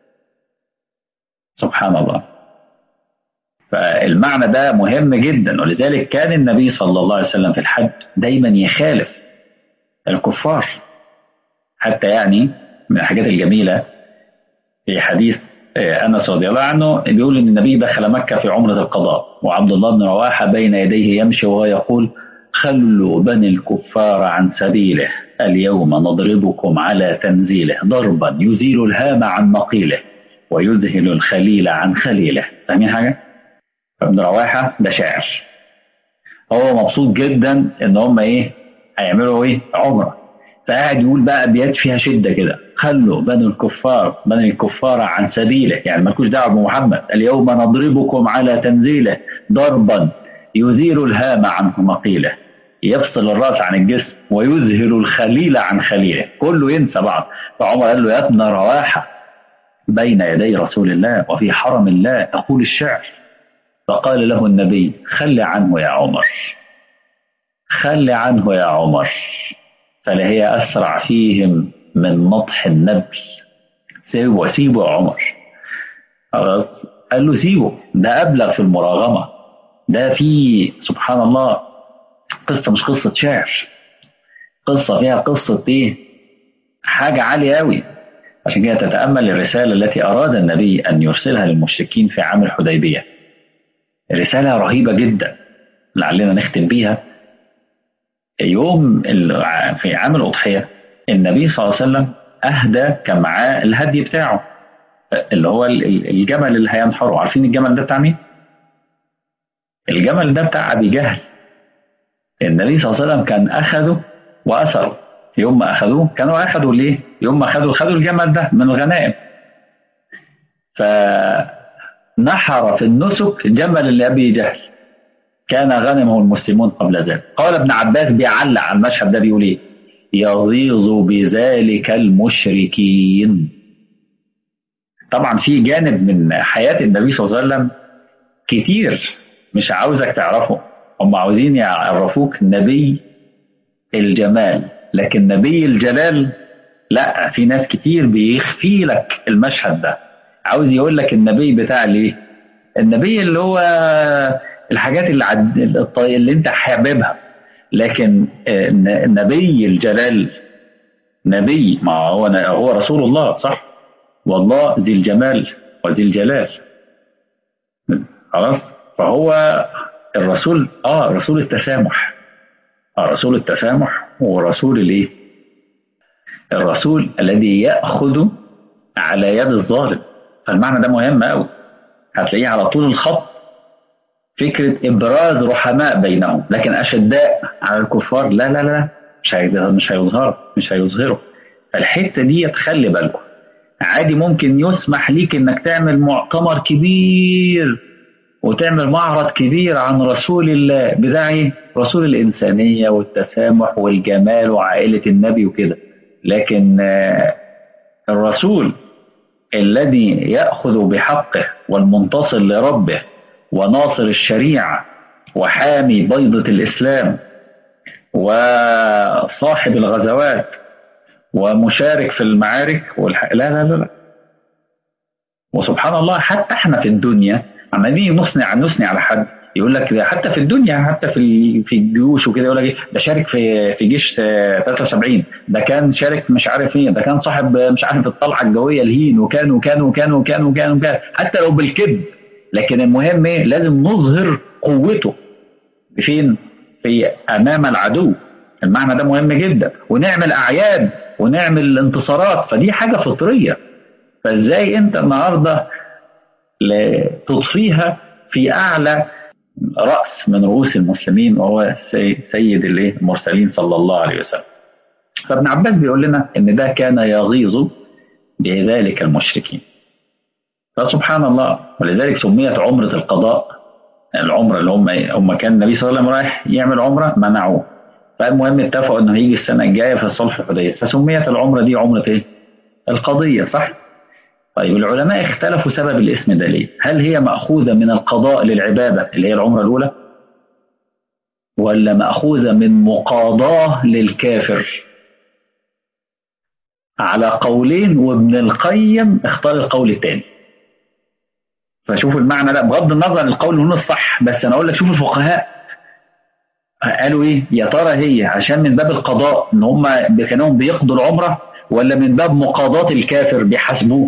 سبحان الله فالمعنى ده مهم جدا ولذلك كان النبي صلى الله عليه وسلم في الحج دايما يخالف الكفار حتى يعني من الحاجات الجميلة في حديث أنس رضي الله عنه بيقول إن النبي دخل مكة في عمرة القضاء وعبد الله بن رواحة بين يديه يمشي وهو يقول خلوا بني الكفار عن سبيله اليوم نضربكم على تنزيله ضربا يزيل الهام عن مقيله ويذهل الخليل عن خليله فاهمين حاجة؟ فابن رواحة ده شاعر هو مبسوط جدا ان هم ايه هيعملوا ايه عمره فقاعد يقول بقى ابيات فيها شده كده خلوا بني الكفار بني الكفار عن سبيله يعني مالكوش دعوه بمحمد اليوم نضربكم على تنزيله ضربا يزيل الهام عن مقيله يفصل الراس عن الجسم ويذهل الخليل عن خليله كله ينسى بعض فعمر قال له يا ابن رواحه بين يدي رسول الله وفي حرم الله تقول الشعر فقال له النبي خل عنه يا عمر خل عنه يا عمر فلهي أسرع فيهم من نطح النبل سيبه سيبه يا عمر خلاص قال له سيبه ده أبلغ في المراغمة ده في سبحان الله قصة مش قصة شعر قصة فيها قصة إيه حاجة عالية أوي عشان كده تتأمل الرسالة التي أراد النبي أن يرسلها للمشركين في عام الحديبية رسالة رهيبة جدا لعلنا نختم بيها يوم في عام الأضحية النبي صلى الله عليه وسلم أهدى كان معاه الهدي بتاعه اللي هو الجمل اللي هينحره عارفين الجمل ده بتاع مين؟ الجمل ده بتاع أبي جهل النبي صلى الله عليه وسلم كان أخذه وأثره يوم ما أخذوه كانوا أخذوا ليه؟ يوم ما أخذوا خدوا الجمل ده من الغنائم فنحر في النسك جمل لأبي جهل كان غنمه المسلمون قبل ذلك قال ابن عباس بيعلق على المشهد ده بيقول ايه يغيظ بذلك المشركين طبعا في جانب من حياة النبي صلى الله عليه وسلم كتير مش عاوزك تعرفه هم عاوزين يعرفوك نبي الجمال لكن نبي الجلال لا في ناس كتير بيخفي لك المشهد ده عاوز يقول لك النبي بتاع الايه النبي اللي هو الحاجات اللي, عد... اللي انت حاببها لكن نبي الجلال نبي ما هو هو رسول الله صح والله ذي الجمال وذي الجلال خلاص فهو الرسول اه رسول التسامح آه رسول التسامح ورسول الايه الرسول الذي ياخذ على يد الظالم فالمعنى ده مهم قوي هتلاقيه على طول الخط فكرة إبراز رحماء بينهم لكن أشداء على الكفار لا لا لا مش مش هيظهر مش هيظهروا فالحتة دي تخلي بالكم عادي ممكن يسمح ليك إنك تعمل مؤتمر كبير وتعمل معرض كبير عن رسول الله بتاع رسول الإنسانية والتسامح والجمال وعائلة النبي وكده لكن الرسول الذي يأخذ بحقه والمنتصر لربه وناصر الشريعة وحامي بيضة الإسلام وصاحب الغزوات ومشارك في المعارك والح... لا لا لا لا وسبحان الله حتى احنا في الدنيا عما نيجي نثني عن نثني على حد يقول لك حتى في الدنيا حتى في في الجيوش وكده يقول لك ده شارك في في جيش 73 ده كان شارك مش عارف ايه ده كان صاحب مش عارف الطلعه الجويه الهين وكان وكان وكان وكان وكان وكان حتى لو بالكذب لكن المهم ايه لازم نظهر قوته فين في امام العدو المعنى ده مهم جدا ونعمل اعياد ونعمل انتصارات فدي حاجه فطريه فازاي انت النهارده تضفيها في اعلى راس من رؤوس المسلمين وهو سيد الايه المرسلين صلى الله عليه وسلم فابن عباس بيقول لنا ان ده كان يغيظ بذلك المشركين فسبحان الله ولذلك سميت عمرة القضاء العمرة اللي هم هم كان النبي صلى الله عليه وسلم رايح يعمل عمرة منعوه فالمهم اتفقوا انه هيجي السنة الجاية في الصلح الحديبية فسميت العمرة دي عمرة ايه؟ القضية صح؟ طيب العلماء اختلفوا سبب الاسم ده ليه؟ هل هي مأخوذة من القضاء للعبادة اللي هي العمرة الأولى؟ ولا مأخوذة من مقاضاة للكافر؟ على قولين وابن القيم اختار القول الثاني. فشوف المعنى ده بغض النظر عن القول هنا الصح بس انا اقول لك شوف الفقهاء قالوا ايه يا ترى هي عشان من باب القضاء ان هم كانوا بيقضوا العمره ولا من باب مقاضاة الكافر بيحاسبوه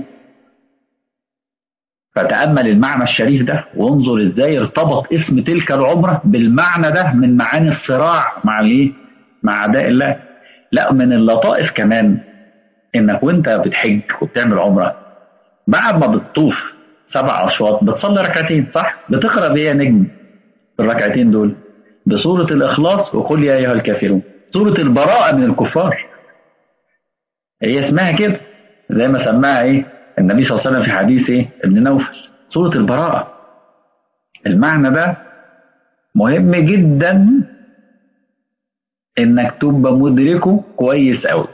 فتأمل المعنى الشريف ده وانظر ازاي ارتبط اسم تلك العمرة بالمعنى ده من معاني الصراع مع الايه؟ مع اعداء الله. لا من اللطائف كمان انك وانت بتحج وبتعمل عمرة بعد ما بتطوف سبع اشواط بتصلي ركعتين صح؟ بتقرا بيه نجم في الركعتين دول بسورة الإخلاص وقل يا أيها الكافرون سورة البراءة من الكفار هي اسمها كده زي ما سماها ايه النبي صلى الله عليه وسلم في حديث ايه ابن نوفل سورة البراءة المعنى ده مهم جدا انك تبقى مدركه كويس قوي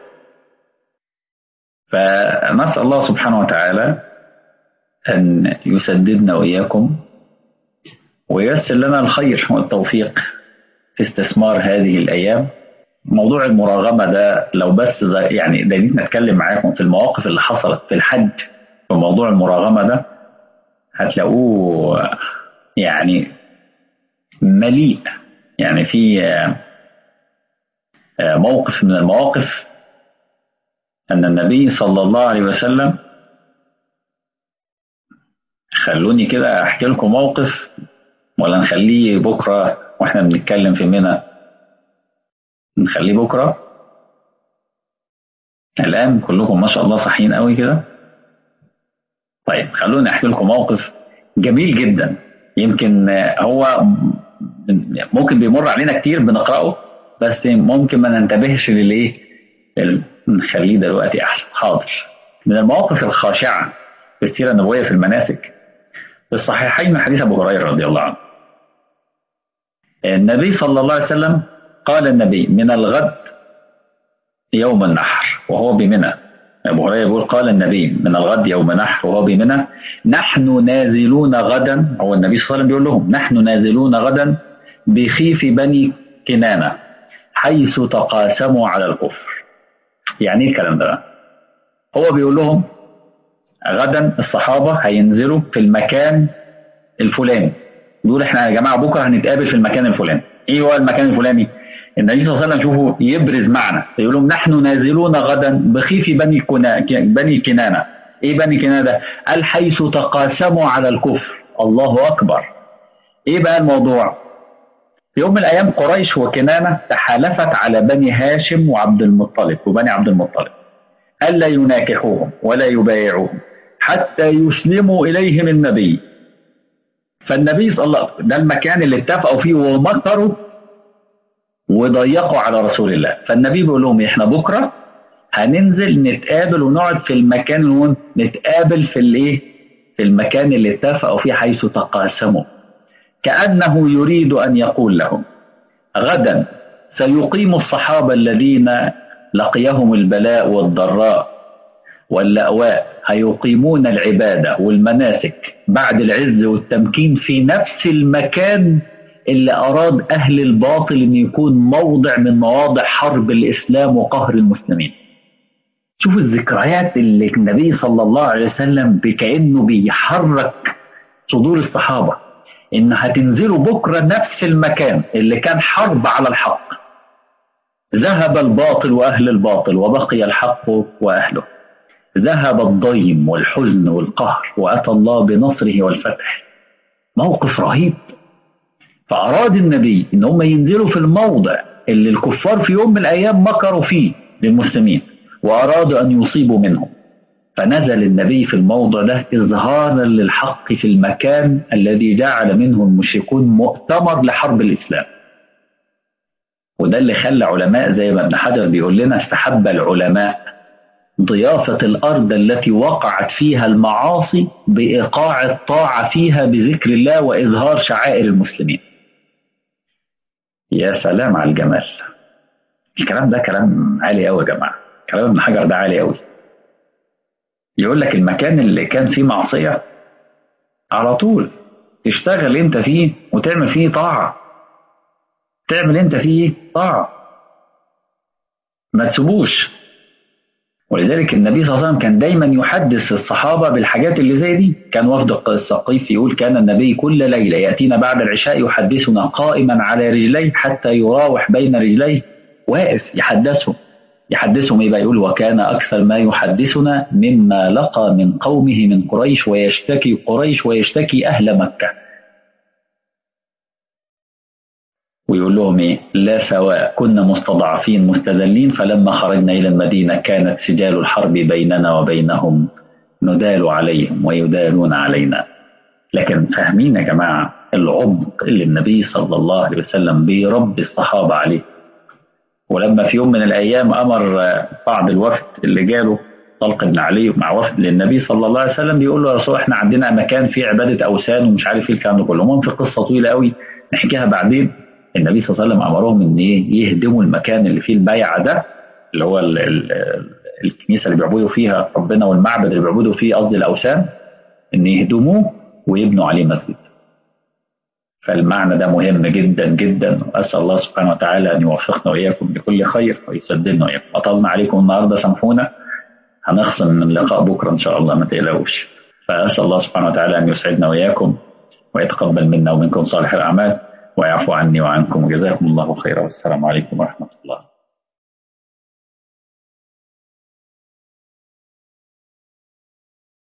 فنسأل الله سبحانه وتعالى أن يسددنا وإياكم وييسر لنا الخير والتوفيق في استثمار هذه الأيام موضوع المراغمة ده لو بس ده يعني ده نتكلم معاكم في المواقف اللي حصلت في الحج في موضوع المراغمة ده هتلاقوه يعني مليء يعني في موقف من المواقف أن النبي صلى الله عليه وسلم خلوني كده أحكي لكم موقف ولا نخليه بكرة وإحنا بنتكلم في منى نخليه بكرة الآن كلكم ما شاء الله صحيين قوي كده طيب خلوني أحكي لكم موقف جميل جدا يمكن هو ممكن بيمر علينا كتير بنقرأه بس ممكن ما ننتبهش للإيه نخليه دلوقتي أحسن حاضر من المواقف الخاشعة في السيرة النبوية في المناسك في الصحيحين من حديث أبو هريرة رضي الله عنه النبي صلى الله عليه وسلم قال النبي من الغد يوم النحر وهو بمنى أبو هريرة يقول قال النبي من الغد يوم نحر وهو بمنى نحن نازلون غدا هو النبي صلى الله عليه وسلم بيقول لهم نحن نازلون غدا بخيف بني كنانة حيث تقاسموا على الكفر يعني ايه الكلام ده بقى؟ هو بيقول لهم غدا الصحابة هينزلوا في المكان الفلاني يقول احنا يا جماعة بكرة هنتقابل في المكان الفلاني ايه هو المكان الفلاني النبي صلى الله عليه وسلم شوفوا يبرز معنا يقول لهم نحن نازلون غدا بخيف بني كنا بني كنانة ايه بني كنانة قال حيث تقاسموا على الكفر الله اكبر ايه بقى الموضوع في يوم من الايام قريش وكنانة تحالفت على بني هاشم وعبد المطلب وبني عبد المطلب الا يناكحوهم ولا يبايعوهم حتى يسلموا اليهم النبي فالنبي صلى الله عليه وسلم ده المكان اللي اتفقوا فيه ومكروا وضيقوا على رسول الله فالنبي بيقول لهم احنا بكره هننزل نتقابل ونقعد في المكان اللي نتقابل في الايه في المكان اللي اتفقوا فيه حيث تقاسموا كانه يريد ان يقول لهم غدا سيقيم الصحابه الذين لقيهم البلاء والضراء واللأواء هيقيمون العبادة والمناسك بعد العز والتمكين في نفس المكان اللي أراد أهل الباطل أن يكون موضع من مواضع حرب الإسلام وقهر المسلمين شوفوا الذكريات اللي النبي صلى الله عليه وسلم بكأنه بيحرك صدور الصحابة إن هتنزلوا بكرة نفس المكان اللي كان حرب على الحق ذهب الباطل وأهل الباطل وبقي الحق وأهله ذهب الضيم والحزن والقهر وأتى الله بنصره والفتح موقف رهيب فأراد النبي إن هم ينزلوا في الموضع اللي الكفار في يوم من الأيام مكروا فيه للمسلمين وأرادوا أن يصيبوا منهم فنزل النبي في الموضع ده إظهارا للحق في المكان الذي جعل منه المشركون مؤتمر لحرب الإسلام وده اللي خلى علماء زي ما ابن حجر بيقول لنا استحب العلماء ضيافة الأرض التي وقعت فيها المعاصي بإيقاع الطاعة فيها بذكر الله وإظهار شعائر المسلمين يا سلام على الجمال الكلام ده كلام عالي قوي يا جماعة كلام ابن حجر ده عالي قوي يقول لك المكان اللي كان فيه معصية على طول تشتغل انت فيه وتعمل فيه طاعة تعمل انت فيه طاعة ما تسيبوش ولذلك النبي صلى الله عليه وسلم كان دايما يحدث الصحابه بالحاجات اللي زي دي كان وفد السقيف يقول كان النبي كل ليله ياتينا بعد العشاء يحدثنا قائما على رجليه حتى يراوح بين رجليه واقف يحدثهم يحدثهم ايه بقى يقول وكان اكثر ما يحدثنا مما لقى من قومه من قريش ويشتكي قريش ويشتكي اهل مكه ويقول لهم ايه لا سواء كنا مستضعفين مستذلين فلما خرجنا الى المدينه كانت سجال الحرب بيننا وبينهم ندال عليهم ويدالون علينا لكن فاهمين يا جماعه العمق اللي النبي صلى الله عليه وسلم بيربي الصحابه عليه ولما في يوم من الايام امر بعض الوفد اللي جاله طلق بن علي مع وفد للنبي صلى الله عليه وسلم بيقول له يا رسول احنا عندنا مكان فيه عباده اوثان ومش عارف ايه الكلام ده كله المهم في قصه طويله قوي نحكيها بعدين النبي صلى الله عليه وسلم امرهم ان ايه يهدموا المكان اللي فيه البيعه ده اللي هو ال ال الكنيسه اللي بيعبدوا فيها ربنا والمعبد اللي بيعبدوا فيه قصدي الاوثان ان يهدموه ويبنوا عليه مسجد. فالمعنى ده مهم جدا جدا واسال الله سبحانه وتعالى ان يوفقنا واياكم لكل خير ويسددنا واياكم. اطلنا عليكم النهارده سامحونا هنخصم من لقاء بكره ان شاء الله ما تقلقوش. فاسال الله سبحانه وتعالى ان يسعدنا واياكم ويتقبل منا ومنكم صالح الاعمال ويعفو عني وعنكم وجزاكم الله خيرا والسلام عليكم ورحمة الله